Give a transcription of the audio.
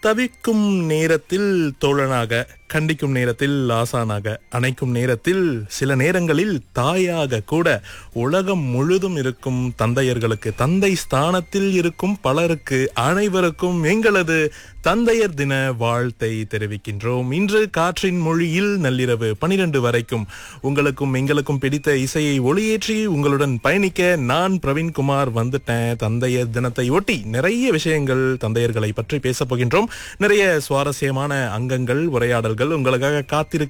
தவிக்கும் நேரத்தில் தோழனாக கண்டிக்கும் நேரத்தில் ஆசானாக அணைக்கும் நேரத்தில் சில நேரங்களில் தாயாக கூட உலகம் முழுதும் இருக்கும் தந்தையர்களுக்கு தந்தை ஸ்தானத்தில் இருக்கும் பலருக்கு அனைவருக்கும் எங்களது தந்தையர் தின வாழ்த்தை தெரிவிக்கின்றோம் இன்று காற்றின் மொழியில் நள்ளிரவு பனிரெண்டு வரைக்கும் உங்களுக்கும் எங்களுக்கும் பிடித்த இசையை ஒளியேற்றி உங்களுடன் பயணிக்க நான் பிரவீன்குமார் வந்துட்டேன் தந்தையர் தினத்தை ஒட்டி நிறைய விஷயங்கள் தந்தையர்களை பற்றி பேசப் போகின்றோம் நிறைய சுவாரஸ்யமான அங்கங்கள் உரையாடல்கள் உங்களுக்காக காத்திருக்க